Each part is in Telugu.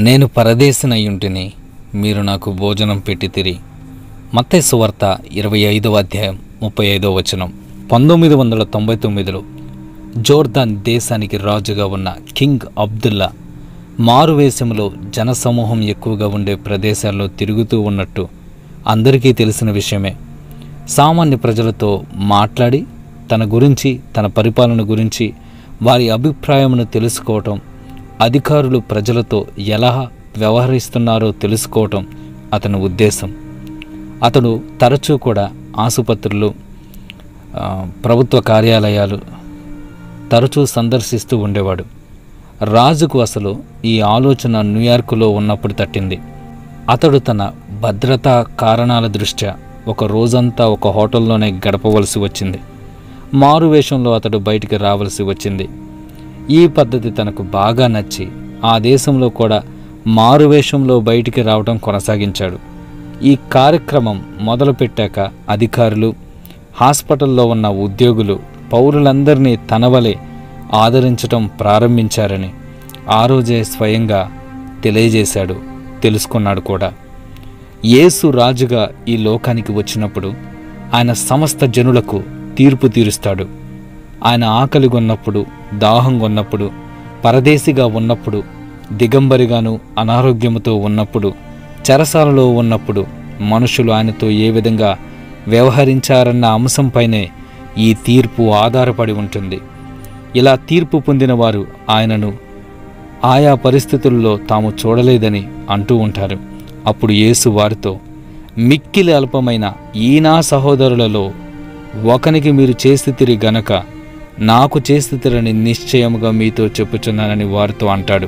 నేను పరదేశనయ్యుంటిని మీరు నాకు భోజనం పెట్టితిరి మత్తయి సువార్త ఇరవై ఐదవ అధ్యాయం ముప్పై ఐదవ వచనం పంతొమ్మిది వందల తొంభై తొమ్మిదిలో జోర్దాన్ దేశానికి రాజుగా ఉన్న కింగ్ అబ్దుల్లా మారువేషంలో జనసమూహం ఎక్కువగా ఉండే ప్రదేశాల్లో తిరుగుతూ ఉన్నట్టు అందరికీ తెలిసిన విషయమే సామాన్య ప్రజలతో మాట్లాడి తన గురించి తన పరిపాలన గురించి వారి అభిప్రాయమును తెలుసుకోవటం అధికారులు ప్రజలతో ఎలా వ్యవహరిస్తున్నారో తెలుసుకోవటం అతని ఉద్దేశం అతడు తరచూ కూడా ఆసుపత్రులు ఆ, ప్రభుత్వ కార్యాలయాలు తరచూ సందర్శిస్తూ ఉండేవాడు రాజుకు అసలు ఈ ఆలోచన న్యూయార్కులో ఉన్నప్పుడు తట్టింది అతడు తన భద్రతా కారణాల దృష్ట్యా ఒక రోజంతా ఒక హోటల్లోనే గడపవలసి వచ్చింది మారువేషంలో అతడు బయటికి రావలసి వచ్చింది ఈ పద్ధతి తనకు బాగా నచ్చి ఆ దేశంలో కూడా మారువేషంలో బయటికి రావడం కొనసాగించాడు ఈ కార్యక్రమం మొదలుపెట్టాక అధికారులు హాస్పిటల్లో ఉన్న ఉద్యోగులు పౌరులందరినీ తనవలే ఆదరించటం ప్రారంభించారని ఆ రోజే స్వయంగా తెలియజేశాడు తెలుసుకున్నాడు కూడా యేసు రాజుగా ఈ లోకానికి వచ్చినప్పుడు ఆయన సమస్త జనులకు తీర్పు తీరుస్తాడు ఆయన ఆకలి కొన్నప్పుడు దాహం కొన్నప్పుడు పరదేశిగా ఉన్నప్పుడు దిగంబరిగాను అనారోగ్యముతో ఉన్నప్పుడు చెరసాలలో ఉన్నప్పుడు మనుషులు ఆయనతో ఏ విధంగా వ్యవహరించారన్న అంశంపైనే ఈ తీర్పు ఆధారపడి ఉంటుంది ఇలా తీర్పు పొందిన వారు ఆయనను ఆయా పరిస్థితుల్లో తాము చూడలేదని అంటూ ఉంటారు అప్పుడు యేసు వారితో మిక్కిలి అల్పమైన ఈ నా సహోదరులలో ఒకనికి మీరు చేస్థితిరి గనక నాకు చేస్థితిరని నిశ్చయముగా మీతో చెప్పుచున్నానని వారితో అంటాడు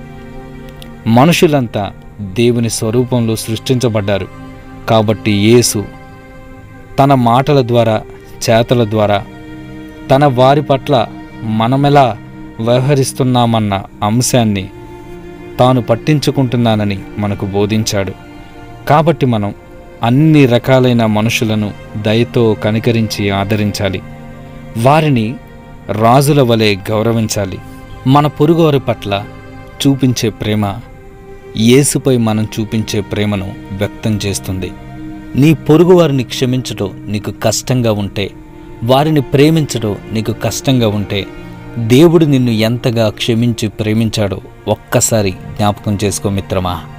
మనుషులంతా దేవుని స్వరూపంలో సృష్టించబడ్డారు కాబట్టి యేసు తన మాటల ద్వారా చేతల ద్వారా తన వారి పట్ల మనమెలా వ్యవహరిస్తున్నామన్న అంశాన్ని తాను పట్టించుకుంటున్నానని మనకు బోధించాడు కాబట్టి మనం అన్ని రకాలైన మనుషులను దయతో కనికరించి ఆదరించాలి వారిని రాజుల వలె గౌరవించాలి మన పొరుగువారి పట్ల చూపించే ప్రేమ యేసుపై మనం చూపించే ప్రేమను వ్యక్తం చేస్తుంది నీ పొరుగువారిని క్షమించడం నీకు కష్టంగా ఉంటే వారిని ప్రేమించడం నీకు కష్టంగా ఉంటే దేవుడు నిన్ను ఎంతగా క్షమించి ప్రేమించాడో ఒక్కసారి జ్ఞాపకం చేసుకో మిత్రమా